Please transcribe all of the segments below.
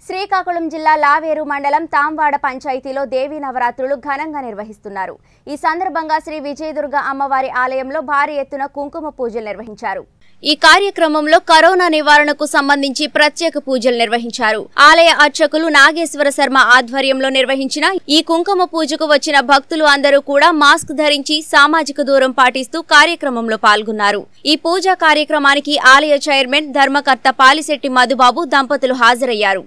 శ్రీకాకుళం జిల్లా లావేరు మండలం తాంవాడ పంచాయతీలో దేవీ నవరాత్రులు ఘనంగా నిర్వహిస్తున్నారు ఈ సందర్భంగా శ్రీ విజయదుర్గ అమ్మవారి ఆలయంలో భారీ ఎత్తున కుంకుమ పూజలు నిర్వహించారు ఈ కార్యక్రమంలో కరోనా నివారణకు సంబంధించి ప్రత్యేక పూజలు నిర్వహించారు ఆలయ అర్చకులు నాగేశ్వర శర్మ ఆధ్వర్యంలో నిర్వహించిన ఈ కుంకుమ పూజకు వచ్చిన భక్తులు అందరూ కూడా మాస్క్ ధరించి సామాజిక దూరం పాటిస్తూ కార్యక్రమంలో పాల్గొన్నారు ఈ పూజా కార్యక్రమానికి ఆలయ చైర్మన్ ధర్మకర్త పాలిశెట్టి మధుబాబు దంపతులు హాజరయ్యారు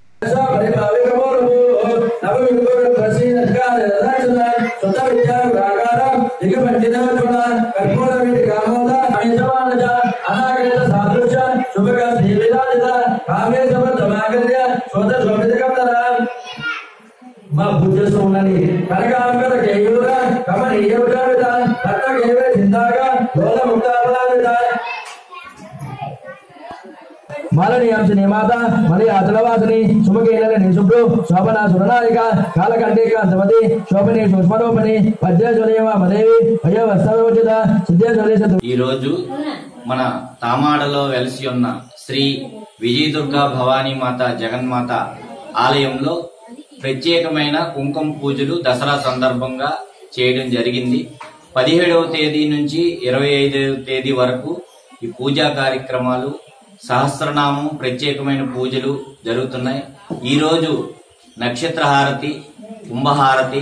మా పూజ చేస్తూ ఉండండి కనకాంబర కేయూర కమనీయ కర్త కేవల చిందాగా లోల ముక్తాపలావిత మాలని అంశ నిమాత మలి అతలవాసిని సుమకేల నిశుభ్రు శోభన సురనాయిక కాలకంఠిక సవతి శోభని సుష్మరూపణి పద్యజ్వలేవ మదేవి భయ వస్తవోచిత సిద్ధేశ్వరేశ ఈరోజు మన తామాడలో వెలసి ఉన్న శ్రీ విజయదుర్గా భవానీ మాత జగన్మాత ఆలయంలో ప్రత్యేకమైన కుంకుమ పూజలు దసరా సందర్భంగా చేయడం జరిగింది పదిహేడవ తేదీ నుంచి ఇరవై ఐదవ తేదీ వరకు ఈ పూజా కార్యక్రమాలు సహస్రనామం ప్రత్యేకమైన పూజలు జరుగుతున్నాయి ఈరోజు నక్షత్రహారతి కుంభహారతి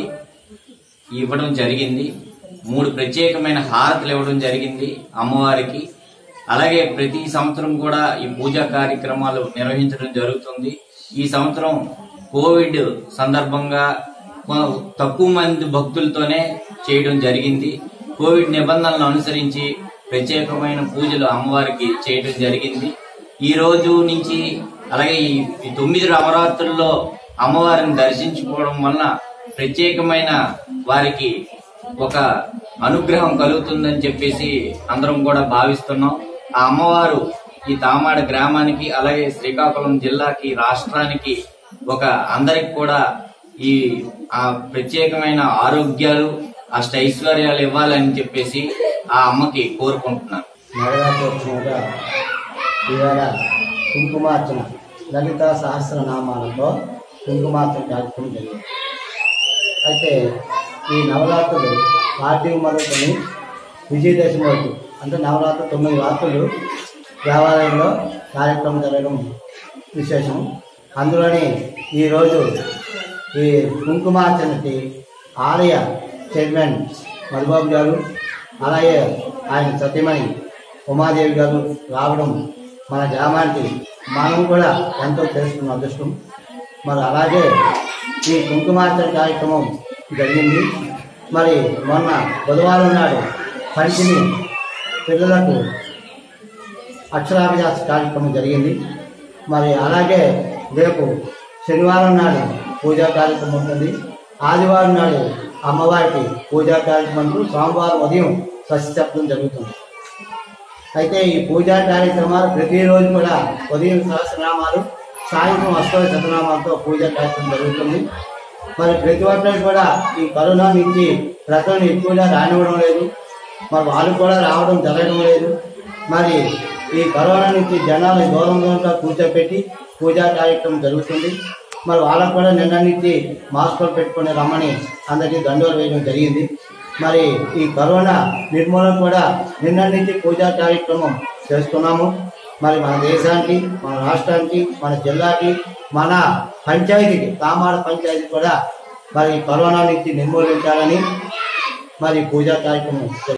ఇవ్వడం జరిగింది మూడు ప్రత్యేకమైన హారతులు ఇవ్వడం జరిగింది అమ్మవారికి అలాగే ప్రతి సంవత్సరం కూడా ఈ పూజా కార్యక్రమాలు నిర్వహించడం జరుగుతుంది ఈ సంవత్సరం కోవిడ్ సందర్భంగా కొ- తక్కువ మంది భక్తులతోనే చేయడం జరిగింది కోవిడ్ నిబంధనలను అనుసరించి ప్రత్యేకమైన పూజలు అమ్మవారికి చేయడం జరిగింది ఈ రోజు నుంచి అలాగే ఈ ఈ తొమ్మిది నవరాత్రుల్లో అమ్మవారిని దర్శించుకోవడం వలన ప్రత్యేకమైన వారికి ఒక అనుగ్రహం కలుగుతుందని చెప్పేసి అందరం కూడా భావిస్తున్నాం ఆ అమ్మవారు ఈ తామాడ గ్రామానికి అలాగే శ్రీకాకుళం జిల్లాకి రాష్ట్రానికి ఒక అందరికి కూడా ఈ ఆ ప్రత్యేకమైన ఆరోగ్యాలు అష్ట ఐశ్వర్యాలు ఇవ్వాలని చెప్పేసి ఆ అమ్మకి కోరుకుంటున్నాను నవరాత్రోత్సవంగా ఇవాళ కుంకుమార్చన లలిత సహస్రనామాలతో కుంకుమార్చన కార్యక్రమం జరిగింది అయితే ఈ నవరాత్రులు కార్తీక మొదలుకొని విజయదశమి వరకు అంటే నవరాత్రి తొమ్మిది రాత్రులు దేవాలయంలో కార్యక్రమం జరగడం విశేషం అందులోని ఈరోజు ఈ కుంకుమార్చనకి ఆలయ చైర్మన్ మధుబాబు గారు అలాగే ఆయన సత్యమణి ఉమాదేవి గారు రావడం మన గ్రామానికి మనం కూడా ఎంతో చేసుకున్న అదృష్టం మరి అలాగే ఈ కుంకుమార్చన కార్యక్రమం జరిగింది మరి మొన్న బుధవారం నాడు పంచిని పిల్లలకు అక్షరాభ్యాస కార్యక్రమం జరిగింది మరి అలాగే రేపు శనివారం నాడు పూజా కార్యక్రమం ఉంటుంది ఆదివారం నాడు అమ్మవారికి పూజా కార్యక్రమంతో సోమవారం ఉదయం షష్ఠి జరుగుతుంది అయితే ఈ పూజా కార్యక్రమాలు ప్రతిరోజు కూడా ఉదయం సహస్రనామాలు సాయంత్రం అష్టవ శతనామాలతో పూజా కార్యక్రమం జరుగుతుంది మరి ప్రతి ఒక్కరు కూడా ఈ కరోనా నుంచి ప్రజలను ఎక్కువగా రానివ్వడం లేదు మరి వాళ్ళు కూడా రావడం జరగడం లేదు మరి ఈ కరోనా నుంచి జనాలు దూరం దూరంగా కూర్చోపెట్టి పూజా కార్యక్రమం జరుగుతుంది మరి వాళ్ళకు కూడా నిన్న నుంచి మాస్కులు పెట్టుకొని రమ్మని అందరికీ దండోలు వేయడం జరిగింది మరి ఈ కరోనా నిర్మూలన కూడా నిన్న నుంచి పూజా కార్యక్రమం చేస్తున్నాము మరి మన దేశానికి మన రాష్ట్రానికి మన జిల్లాకి మన పంచాయతీకి కామాడ పంచాయతీ కూడా మరి కరోనా నుంచి నిర్మూలించాలని మరి పూజా కార్యక్రమం